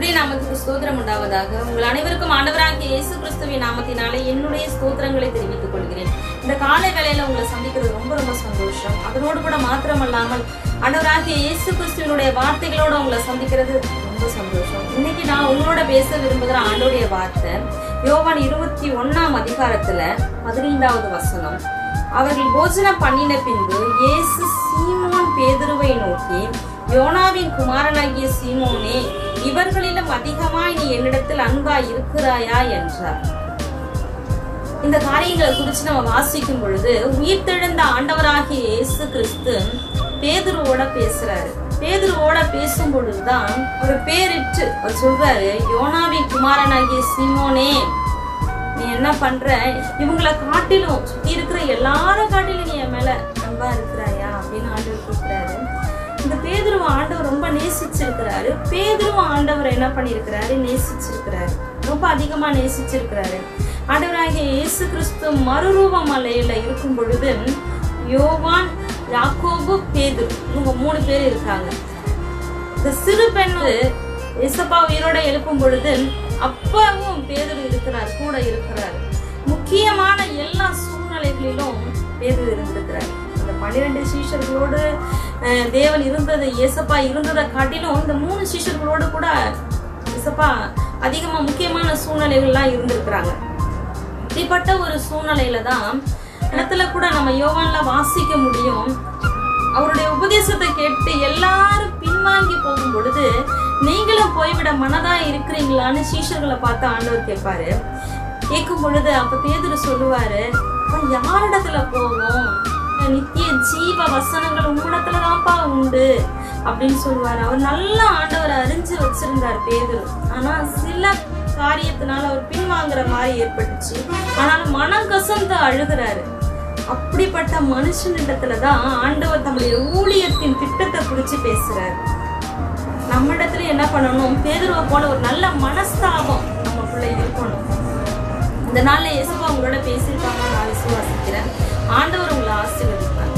கர்த்தருடைய நாமத்துக்கு ஸ்தோத்திரம் உண்டாவதாக உங்கள் அனைவருக்கும் ஆண்டவராகிய இயேசு கிறிஸ்துவின் நாமத்தினாலே என்னுடைய ஸ்தோத்திரங்களை தெரிவித்துக் கொள்கிறேன் இந்த காலை வேளையில உங்களை சந்திக்கிறது ரொம்ப ரொம்ப சந்தோஷம் அதனோடு கூட மாத்திரமல்லாமல் ஆண்டவராகிய இயேசு கிறிஸ்துவினுடைய வார்த்தைகளோட உங்களை சந்திக்கிறது ரொம்ப சந்தோஷம் இன்னைக்கு நான் உங்களோட பேச விரும்புகிற ஆண்டோடைய வார்த்தை யோவான் இருபத்தி ஒண்ணாம் அதிகாரத்துல பதினைந்தாவது வசனம் அவர்கள் போஜனம் பண்ணின பின்பு இயேசு சீமோன் பேதுருவை நோக்கி யோனாவின் குமாரனாகிய சீமோனே இவர்களிலும் அதிகமாய் நீ என்னிடத்தில் அன்பாய் இருக்கிறாயா என்றார் இந்த காரியங்களை குறித்து நம்ம வாசிக்கும் பொழுது உயிர்த்தெழுந்த ஆண்டவராகிய இயேசு கிறிஸ்து பேதுருவோட பேசுறாரு பேதுருவோட பேசும் பொழுதுதான் ஒரு பேரிட்டு அவர் சொல்றாரு யோனாவின் குமாரனாகிய சீமோனே நீ என்ன பண்ற இவங்களை காட்டிலும் சுத்தி இருக்கிற எல்லாரும் காட்டிலும் நீ என் மேல அன்பா இருக்கிறாயா அப்படின்னு ஆண்டவர் கூப்பிடுறாரு இந்த பேதுருவ ஆண்டவர் ரொம்ப நேசிச்சிருக்கிறாரு பேதுருவ ஆண்டவர் என்ன பண்ணியிருக்கிறாரு நேசிச்சிருக்கிறாரு ரொம்ப அதிகமா நேசிச்சிருக்கிறாரு ஆண்டவராகிய இயேசு கிறிஸ்து மறுரூப மலையில இருக்கும் பொழுது யோவான் யாக்கோபு பேதுரு இவங்க மூணு பேர் இருக்காங்க இந்த சிறு பெண் இசப்பா உயிரோட எழுப்பும் பொழுது அப்பவும் பேதுரு இருக்கிறார் கூட இருக்கிறார் முக்கியமான எல்லா சூழ்நிலைகளிலும் பேதுரு இருந்திருக்கிறார் அந்த பன்னிரெண்டு சீஷர்களோடு அஹ், தேவன் இருந்தது இயேசப்பா இருந்ததை காட்டிலும் இந்த மூணு சீஷர்களோடு கூட இயேசப்பா அதிகமா முக்கியமான சூழ்நிலைகள்லாம் இருந்திருக்கிறாங்க இப்படிப்பட்ட ஒரு சூழ்நிலையில தான் இடத்துல கூட நம்ம யோவான்ல வாசிக்க முடியும் அவருடைய உபதேசத்தை கேட்டு எல்லாரும் பின்வாங்கி போகும் பொழுது நீங்களும் போய்விட மனதா இருக்கிறீங்களான்னு சீஷர்களை பார்த்து ஆண்டவர் கேட்பாரு கேட்கும் பொழுது அப்ப பேதுரு சொல்லுவாரு "அப்பா, யாரிடத்துல போவோம் நித்திய ஜீவ வசனங்கள் உம்மிடத்துல தான்ப்பா உண்டு அப்படின்னு சொல்லுவாரு அவர் நல்ல ஆண்டவர் அறிஞ்சு வச்சிருந்தார் பேதுரு ஆனா சில காரியத்தினால அவர் பின்வாங்குற மாதிரி ஏற்பட்டுச்சு ஆனாலும் மனம் கசந்து அழுகிறாரு அப்படிப்பட்ட மனுஷனிடத்துல தான் ஆண்டவர் தம்முடைய ஊழியத்தின் திட்டத்தை குறிச்சு பேசுறாரு நம்ம இடத்துல என்ன பண்ணணும் பேதுருவை போல ஒரு நல்ல மனஸ்தாபம் நமக்குள்ள இருக்கணும் இந்த நாள்ல இயேசுவா உங்களோட பேசியிருக்காங்க நான் விசுவாசிக்கிறேன் ஆண்டவர் உங்களை ஆசீர்வதிப்பார்